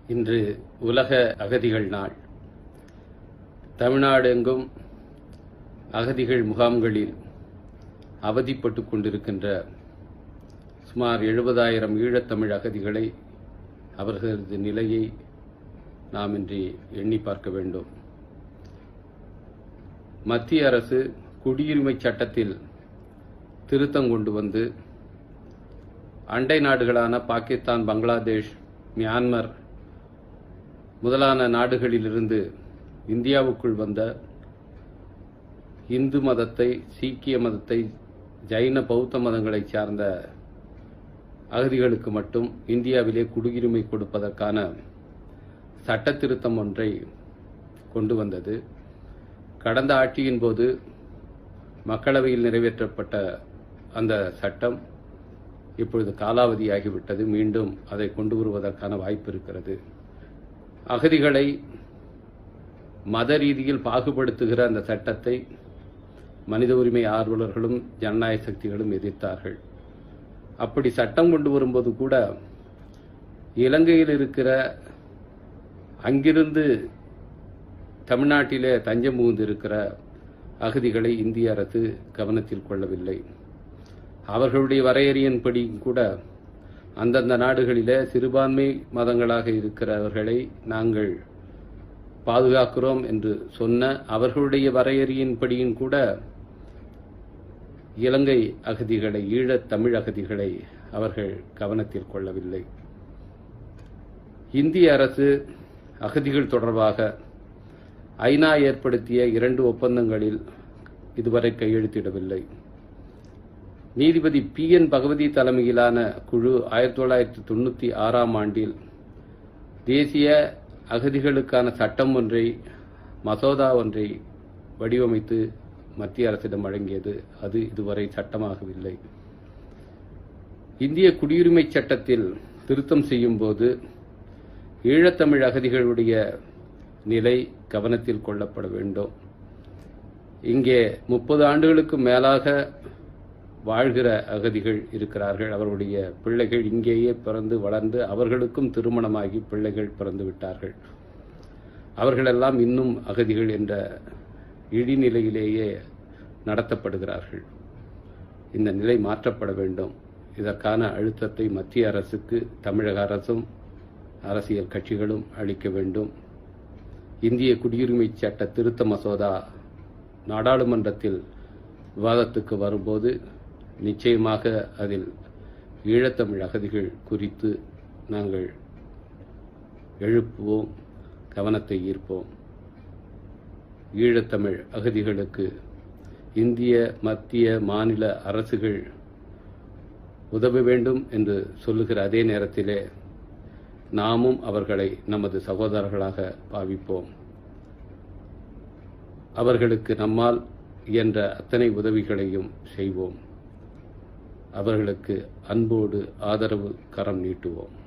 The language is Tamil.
இன்று உலக அகதிகள் நாள் தமிழ்நாடு எங்கும் அகதிகள் முகாம்களில் அவதிப்பட்டு கொண்டிருக்கின்ற சுமார் எழுபதாயிரம் ஈழத்தமிழ் அகதிகளை அவர்களது நிலையை நாம் இன்றி எண்ணி பார்க்க வேண்டும் மத்திய அரசு குடியுரிமை சட்டத்தில் திருத்தம் கொண்டு வந்து அண்டை நாடுகளான பாகிஸ்தான் பங்களாதேஷ் மியான்மர் முதலான நாடுகளிலிருந்து இந்தியாவுக்குள் வந்த இந்து மதத்தை சீக்கிய மதத்தை ஜைன பௌத்த மதங்களை சார்ந்த அகதிகளுக்கு மட்டும் இந்தியாவிலே குடியுரிமை கொடுப்பதற்கான சட்ட திருத்தம் ஒன்றை கொண்டு வந்தது கடந்த ஆட்சியின் போது மக்களவையில் நிறைவேற்றப்பட்ட அந்த சட்டம் இப்பொழுது காலாவதியாகிவிட்டது மீண்டும் அதை கொண்டு வருவதற்கான வாய்ப்பு இருக்கிறது அகதிகளை மத ரீதியில் பாகுபடுத்துகிற அந்த சட்டத்தை மனித உரிமை ஆர்வலர்களும் ஜனநாயக சக்திகளும் எதிர்த்தார்கள் அப்படி சட்டம் கொண்டு வரும்போது கூட இலங்கையில் இருக்கிற அங்கிருந்து தமிழ்நாட்டிலே தஞ்சம் புகுந்து இருக்கிற அகதிகளை இந்திய அரசு கவனத்தில் கொள்ளவில்லை அவர்களுடைய வரையறையின்படி கூட அந்தந்த நாடுகளிலே சிறுபான்மை மதங்களாக இருக்கிறவர்களை நாங்கள் பாதுகாக்கிறோம் என்று சொன்ன அவர்களுடைய வரையறையின்படியும் கூட இலங்கை அகதிகளை ஈழத் தமிழ் அகதிகளை அவர்கள் கவனத்தில் கொள்ளவில்லை இந்திய அரசு அகதிகள் தொடர்பாக ஐநா ஏற்படுத்திய இரண்டு ஒப்பந்தங்களில் இதுவரை கையெழுத்திடவில்லை நீதிபதி பி என் பகவதி தலைமையிலான குழு ஆயிரத்தி தொள்ளாயிரத்தி தொண்ணூற்றி ஆறாம் ஆண்டில் தேசிய அகதிகளுக்கான சட்டம் ஒன்றை மசோதா ஒன்றை வடிவமைத்து மத்திய அரசிடம் வழங்கியது அது இதுவரை சட்டமாகவில்லை இந்திய குடியுரிமை சட்டத்தில் திருத்தம் செய்யும் போது ஈழத்தமிழ் அகதிகளுடைய நிலை கவனத்தில் கொள்ளப்பட வேண்டும் இங்கே முப்பது ஆண்டுகளுக்கு மேலாக வாழ்கிற அகதிகள் இருக்கிறார்கள் அவர்களுடைய பிள்ளைகள் இங்கேயே பிறந்து வளர்ந்து அவர்களுக்கும் திருமணமாகி பிள்ளைகள் பிறந்து விட்டார்கள் அவர்களெல்லாம் இன்னும் அகதிகள் என்ற இழிநிலையிலேயே நடத்தப்படுகிறார்கள் இந்த நிலை மாற்றப்பட வேண்டும் இதற்கான அழுத்தத்தை மத்திய அரசுக்கு தமிழக அரசும் அரசியல் கட்சிகளும் அளிக்க வேண்டும் இந்திய குடியுரிமை சட்ட திருத்த மசோதா நாடாளுமன்றத்தில் விவாதத்துக்கு வரும்போது நிச்சயமாக அதில் ஈழத்தமிழ் அகதிகள் குறித்து நாங்கள் எழுப்புவோம் கவனத்தை ஈர்ப்போம் ஈழத்தமிழ் அகதிகளுக்கு இந்திய மத்திய மாநில அரசுகள் உதவ வேண்டும் என்று சொல்லுகிற அதே நேரத்திலே நாமும் அவர்களை நமது சகோதரர்களாக பாவிப்போம் அவர்களுக்கு நம்மால் இயன்ற அத்தனை உதவிகளையும் செய்வோம் அவர்களுக்கு அன்போடு ஆதரவு கரம் நீட்டுவோம்